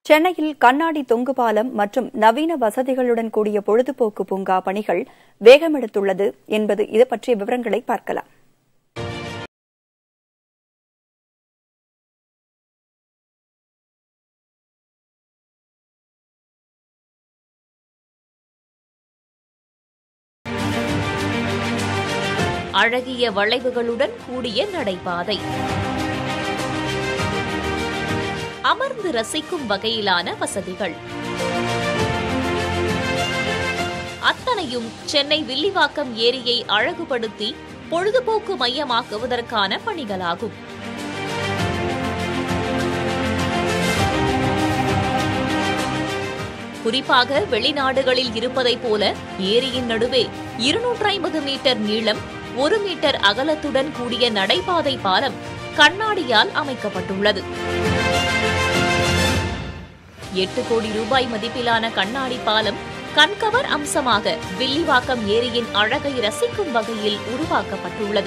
சென்னையில் கண்ணாடி தொங்கு பாலம் மற்றும் நவீன வசதிகளுடன் கூடிய பொழுதுபோக்கு பூங்கா பணிகள் வேகமெடுத்துள்ளது என்பது இது பற்றிய விவரங்களை பார்க்கலாம் அழகிய வளைவுகளுடன் கூடிய நடைபாதை அமர்ந்து ரசிக்கும் வகையிலான வசதிகள் அத்தனையும் சென்னை வில்லிவாக்கம் ஏரியை அழகுபடுத்தி பொழுதுபோக்கு மையமாக்குவதற்கான பணிகளாகும் குறிப்பாக வெளிநாடுகளில் இருப்பதைப் போல ஏரியின் நடுவே இருநூற்றி ஐம்பது மீட்டர் நீளம் ஒரு மீட்டர் அகலத்துடன் கூடிய நடைபாதை பாலம் கண்ணாடியால் அமைக்கப்பட்டுள்ளது எட்டு கோடி ரூபாய் மதிப்பிலான கண்ணாடி பாலம் கண்கவர் அம்சமாக வில்லிவாக்கம் ஏரியின் அழகை ரசிக்கும் வகையில் உருவாக்கப்பட்டுள்ளது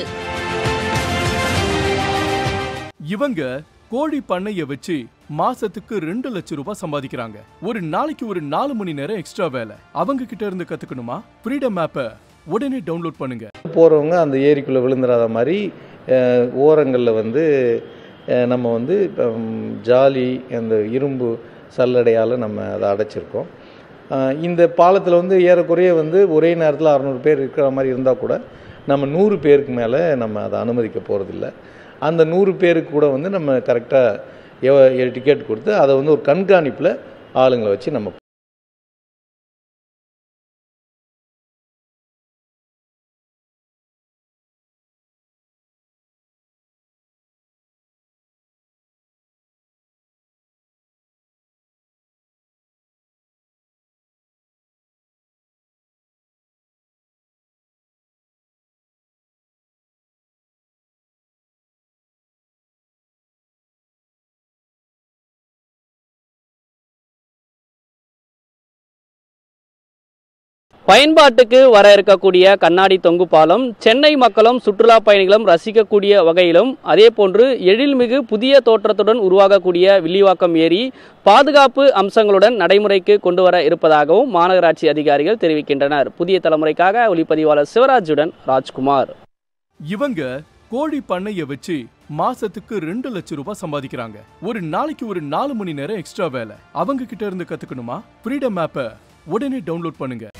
இவங்க கோழி பண்ணைய வச்சு மாசத்துக்கு ரெண்டு லட்சம் ரூபாய் சம்பாதிக்கிறாங்க ஒரு நாளைக்கு ஒரு நாலு மணி நேரம் எக்ஸ்ட்ரா வேலை அவங்க கிட்ட இருந்து கத்துக்கணுமா ஃப்ரீடம் ஆப்பை உடனே டவுன்லோட் பண்ணுங்க போகிறவங்க அந்த ஏரிக்குள்ளே விழுந்துடாத மாதிரி அஹ், ஓரங்களில் வந்து அஹ், நம்ம வந்து ஹம், ஜாலி அந்த இரும்பு சல்லடையால் நம்ம அதை அடைச்சிருக்கோம் அஹ், இந்த பாலத்தில் வந்து ஏறக்குறைய வந்து ஒரே நேரத்தில் அறநூறு பேர் இருக்கிற மாதிரி இருந்தால் கூட நம்ம நூறு பேருக்கு மேலே நம்ம அதை அனுமதிக்க போகிறதில்ல அந்த நூறு பேருக்கு கூட வந்து நம்ம கரெக்டாக டிக்கெட் கொடுத்து அதை வந்து ஒரு கண்காணிப்பில் ஆளுங்களை வச்சு நம்ம பயன்பாட்டுக்கு வர இருக்கக்கூடிய கண்ணாடி தொங்கு பாலம் சென்னை மக்களும் சுற்றுலா பயணிகளும் ரசிக்கக்கூடிய வகையிலும் அதே போன்று எழில்மிகு புதிய தோற்றத்துடன் உருவாகக்கூடிய வில்லிவாக்கம் ஏரி பாதுகாப்பு அம்சங்களுடன் நடைமுறைக்கு கொண்டு வர இருப்பதாகவும் மாநகராட்சி அதிகாரிகள் தெரிவிக்கின்றனர் புதிய தலைமுறைக்காக ஒளிப்பதிவாளர் சிவராஜுடன் ராஜ்குமார் இவங்க கோழி பண்ணைய வச்சு மாசத்துக்கு ரெண்டு லட்சம் ரூபாய் சம்பாதிக்கிறாங்க ஒரு நாளைக்கு ஒரு நாலு மணி நேரம் எக்ஸ்ட்ரா வேலை அவங்க கிட்ட இருந்து கத்துக்கணுமா ஃப்ரீடம் ஆப்பை உடனே டவுன்லோட் பண்ணுங்க